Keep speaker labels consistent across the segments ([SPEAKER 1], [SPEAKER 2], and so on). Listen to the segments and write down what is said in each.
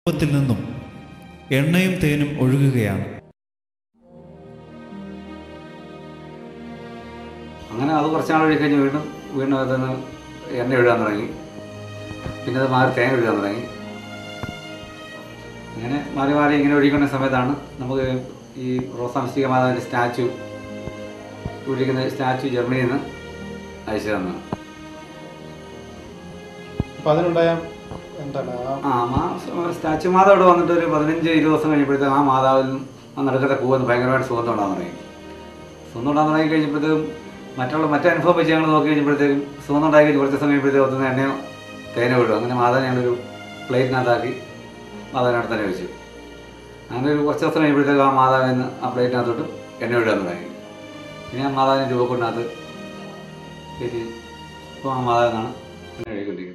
[SPEAKER 1] രൂപത്തിൽ നിന്നും എണ്ണയും തേനും ഒഴുകുകയാണ്
[SPEAKER 2] അങ്ങനെ അത് കുറച്ച് നാൾ കഴിഞ്ഞ് വീണ്ടും വീണ്ടും അതിന് എണ്ണ ഒഴുകാൻ തുടങ്ങി പിന്നെ അത് മാറി തേങ്ങ ഒഴുകാൻ തുടങ്ങി അങ്ങനെ മാറി മാറി ഇങ്ങനെ ഒഴുകിക്കൊണ്ട സമയത്താണ് നമുക്ക് ഈ റോസാംശിക മാതാവിൻ്റെ സ്റ്റാച്ചു ഒഴിക്കുന്ന സ്റ്റാച്ചു ജർമ്മനിയിൽ നിന്ന് അയച്ചു തന്നത്
[SPEAKER 3] അപ്പൊ അതിനുണ്ടായ എന്താണ് ആ
[SPEAKER 2] ആ മാ സ്റ്റാച്ചു മാതാവ് ഇവിടെ വന്നിട്ട് ഒരു പതിനഞ്ച് ഇരുപത് ദിവസം കഴിഞ്ഞപ്പോഴത്തേക്കും ആ മാതാവിൽ ആ നടുക്കത്തെ പൂവെന്ന് ഭയങ്കരമായിട്ട് സുഗന്ധം ഉണ്ടാകാൻ തുടങ്ങി സുഗന്ധം ഉണ്ടാകാൻ തുടങ്ങി കഴിഞ്ഞപ്പോഴത്തേക്കും മറ്റുള്ള മറ്റേ അനുഭവം വെച്ച് ഞങ്ങൾ നോക്കി കഴിഞ്ഞപ്പോഴത്തേക്കും സുഗന്ധം ഉണ്ടായി കഴിഞ്ഞ് കുറച്ച് സമയം കഴിയുമ്പോഴത്തേക്കും ഒത്തുന്ന എണ്ണയോ തേനോ വിടും അങ്ങനെ മാതാവിനെ ഞങ്ങളൊരു പ്ലേറ്റിനകത്താക്കി മാതാവിനടുത്ത് തന്നെ വെച്ചു അങ്ങനെ ഒരു കുറച്ച് ദിവസം കഴിയുമ്പോഴത്തേക്കും ആ മാതാവിൽ നിന്ന് ആ പ്ലേറ്റിനകത്തോട്ട് എണ്ണ വിടാൻ തുടങ്ങി പിന്നെ ആ മാതാവിൻ്റെ രൂപക്കൊണ്ടിനകത്ത് കയറ്റി ഇപ്പോൾ ആ മാതാവിനാണ് എണ്ണ എഴുതിക്കൊണ്ടിരിക്കുന്നത്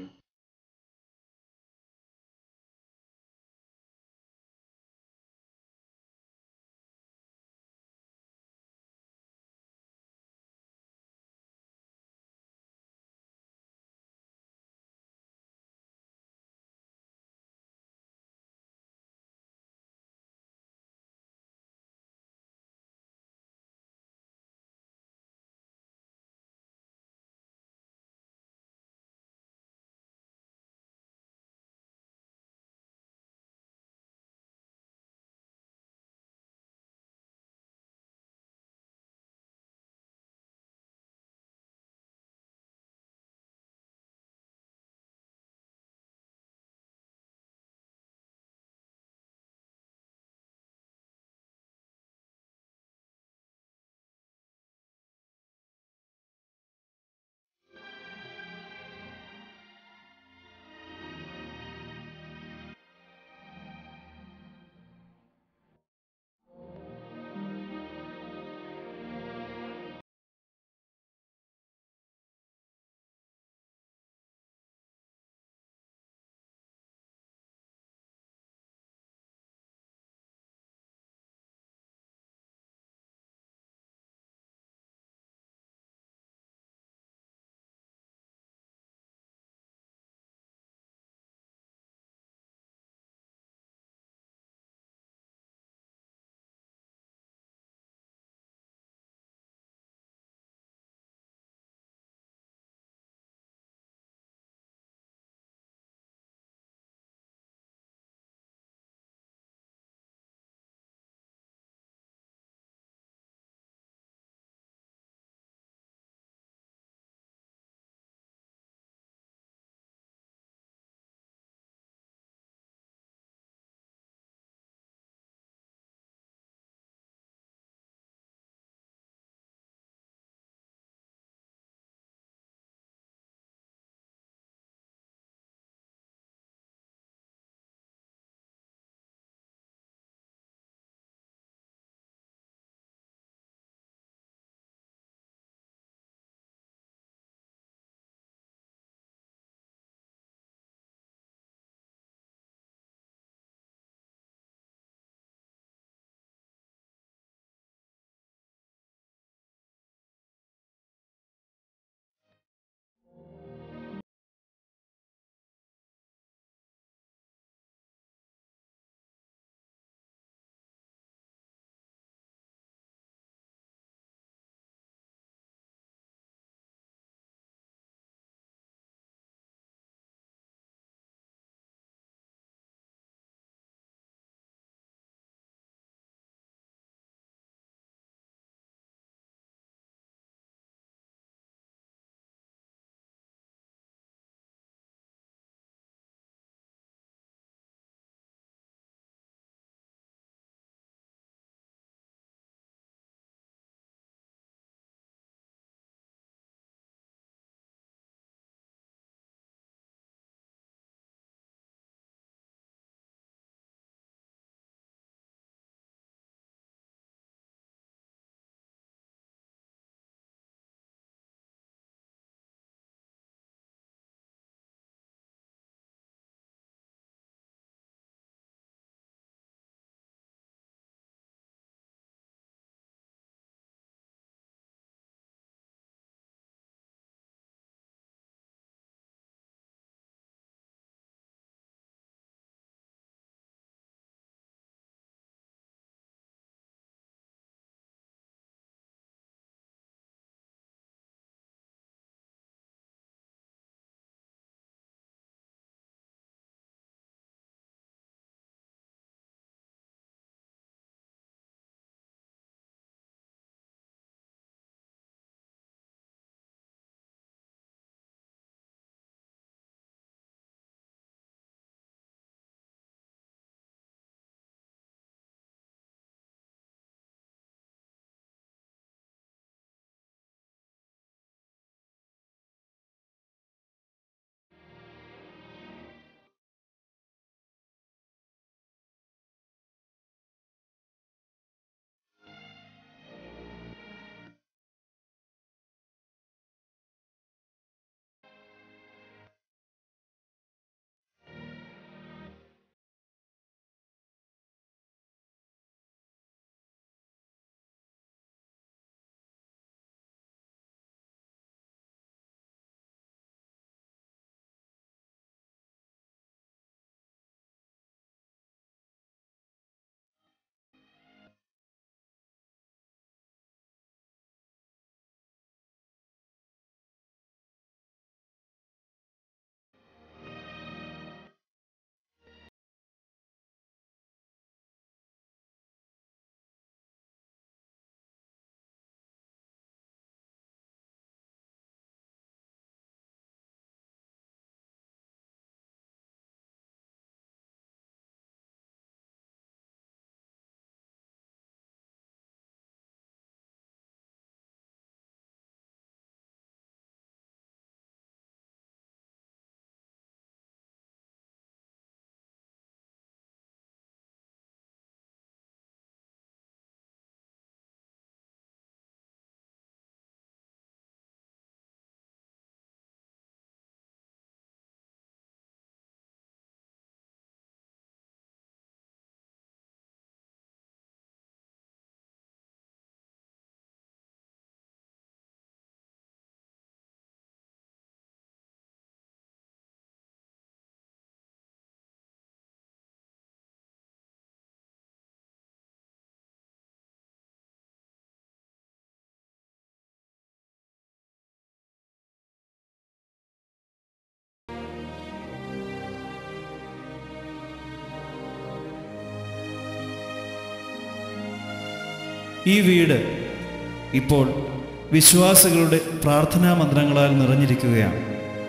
[SPEAKER 1] ഈ വീട് ഇപ്പോൾ വിശ്വാസികളുടെ പ്രാർത്ഥനാ മന്ത്രങ്ങളാൽ നിറഞ്ഞിരിക്കുകയാണ്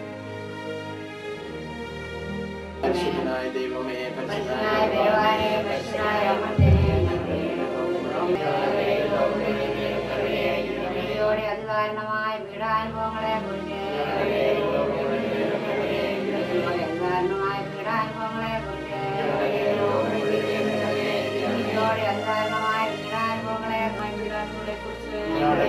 [SPEAKER 4] പരിശുദ്ധനായ ദൈവമേ പരിശുദ്ധനായ
[SPEAKER 5] ഭഗവാനെ പരിശുദ്ധനായ അമർത്തനെ യോടെ അധികാരണമായ പീഡാനുഭവങ്ങളെ കുറിച്ച് അധികാരണമായ പീഡാനുഭവങ്ങളെ കുറിച്ച് യോടെ അധികാരണമായ പീഡാനുഭവങ്ങളെ പീഡാനുഭവങ്ങളെ കുറിച്ച്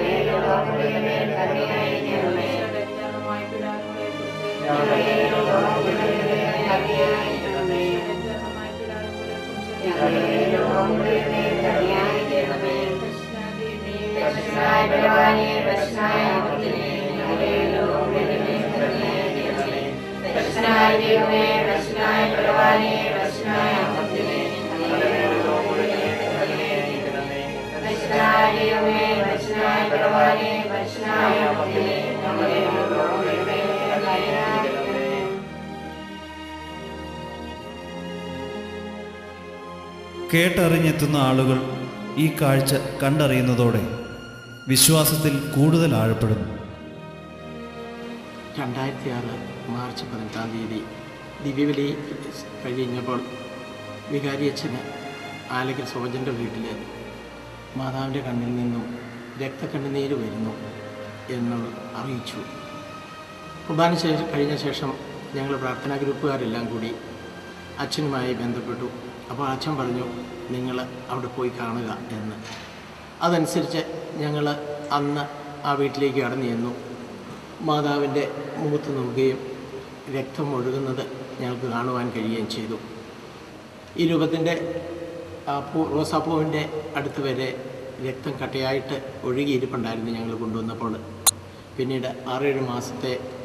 [SPEAKER 1] കേട്ടറിഞ്ഞെത്തുന്ന ആളുകൾ ഈ കാഴ്ച കണ്ടറിയുന്നതോടെ വിശ്വാസത്തിൽ കൂടുതൽ ആഴപ്പെടുന്നു
[SPEAKER 4] രണ്ടായിരത്തി ആറ് മാർച്ച് പതിനെട്ടാം തീയതി ദിവ്യബലി കഴിഞ്ഞപ്പോൾ വികാരി അച്ഛന് ആലക്കൽ സോജൻ്റെ വീട്ടിൽ മാതാവിൻ്റെ കണ്ണിൽ നിന്നും രക്തക്കണ്ണുനീര് വരുന്നു എന്ന് അറിയിച്ചു കുർബാന ശേഷം കഴിഞ്ഞ ശേഷം ഞങ്ങൾ പ്രാർത്ഥനാ ഗ്രൂപ്പുകാരെല്ലാം കൂടി അച്ഛനുമായി ബന്ധപ്പെട്ടു അപ്പോൾ അച്ഛൻ പറഞ്ഞു നിങ്ങൾ അവിടെ പോയി കാണുക എന്ന് അതനുസരിച്ച് ഞങ്ങൾ അന്ന് ആ വീട്ടിലേക്ക് കടന്നു ചെന്നു മാതാവിൻ്റെ മുഖത്ത് നോക്കുകയും രക്തം ഒഴുകുന്നത് ഞങ്ങൾക്ക് കാണുവാൻ കഴിയുകയും ചെയ്തു ഈ രൂപത്തിൻ്റെ ആ പൂ റോസാപ്പൂവിൻ്റെ അടുത്ത് വരെ രക്തം കട്ടയായിട്ട് ഒഴുകിയിരിപ്പുണ്ടായിരുന്നു ഞങ്ങൾ കൊണ്ടുവന്നപ്പോൾ പിന്നീട് ആറേഴ് മാസത്തെ